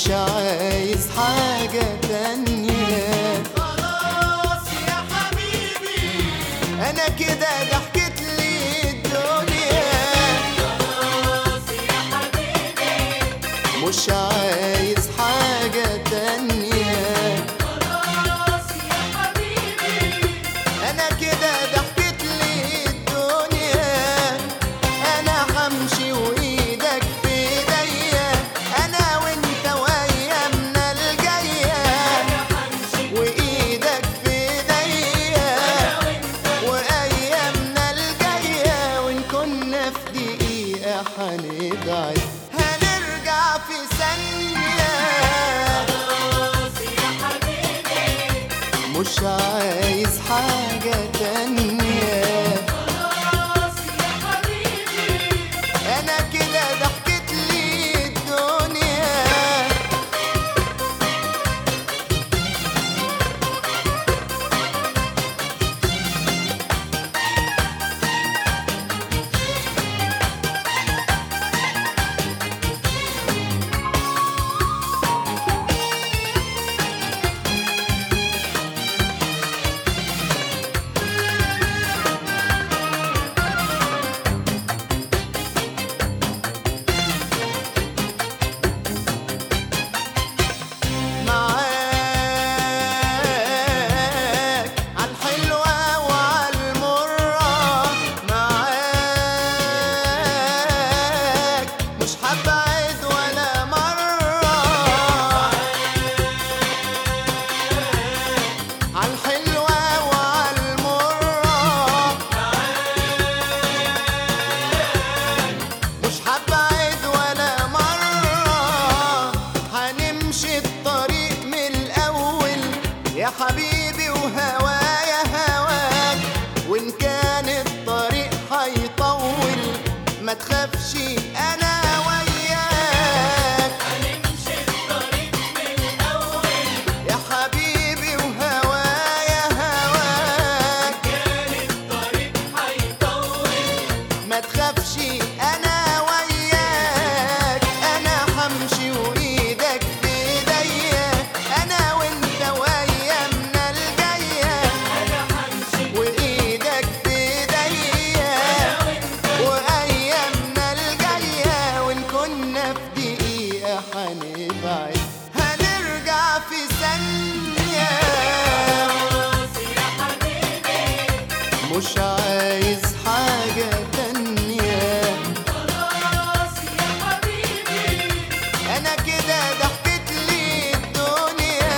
مش عايز حاجة تانية خلاص يا حبيبي أنا كده ضحكت لي الدنيا خلاص يا حبيبي مش عايز حاجة تانية خلاص يا حبيبي أنا كده ضحكت لي الدنيا أنا همشي وإيدك في إيديا أنا وأنت وأيامنا الجاية وإيدك في إيديا وأيامنا الجاية وإن كنا في دقيقة هنبعد هنرجع في ثانية خلاص يا حبيبي مش عايز حاجة تانية خلاص يا حبيبي أنا كده ضحكت لي الدنيا معاك عالحلوة وعالمرة معاك مش هبعد ولا مرة عالحلوة وعالمرة مش هبعد ولا مرة هنمشي الطريق من الأول يا حبيبي وهوايا هواك وإن كان الطريق هيطول ما تخافش أنا وياك هنمشي الطريق من الأول يا حبيبي وهوايا هواك كان الطريق هيطول ما تخافش انا وياك انا همشي وايدك في ايديا انا وانت وايامنا الجايه أنا همشي وايدك في ايديا وايامنا الجايه وان كنا في دقيقه هنبعد هنرجع في ثانيه خلاص يا حبيبي مش عايز حاجه تانيه خلاص يا حبيبي انا كده ضحكت لي الدنيا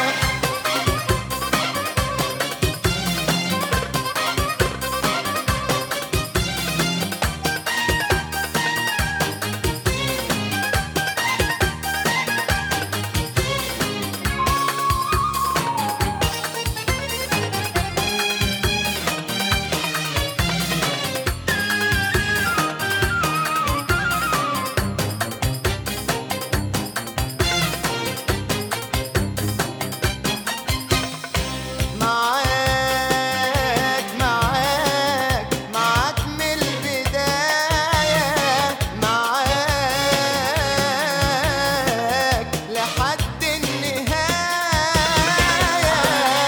معاك معاك معاك من البداية معاك لحد النهاية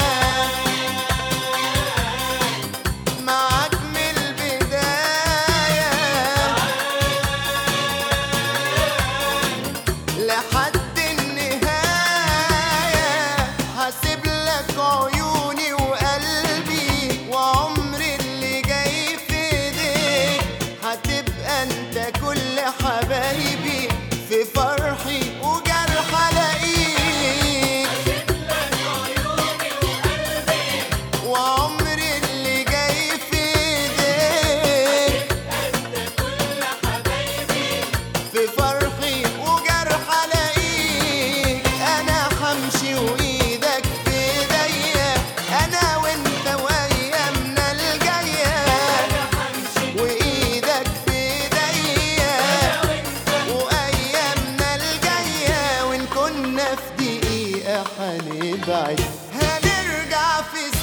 معاك من البداية لحد النهاية هسيب لك عيوني وقلبي وعمري اللي جاي في ايديك هتبقى انت كل حبايبي في فرحي وجرح الاقيك وعمري اللي جاي في ايديك في فرحي وجرح الاقيك انا همشي وايدك في ايديا انا وانت وايامنا الجايه وايدك في ايديا وايامنا الجايه وان كنا في دقيقه هنبعد هنرجع في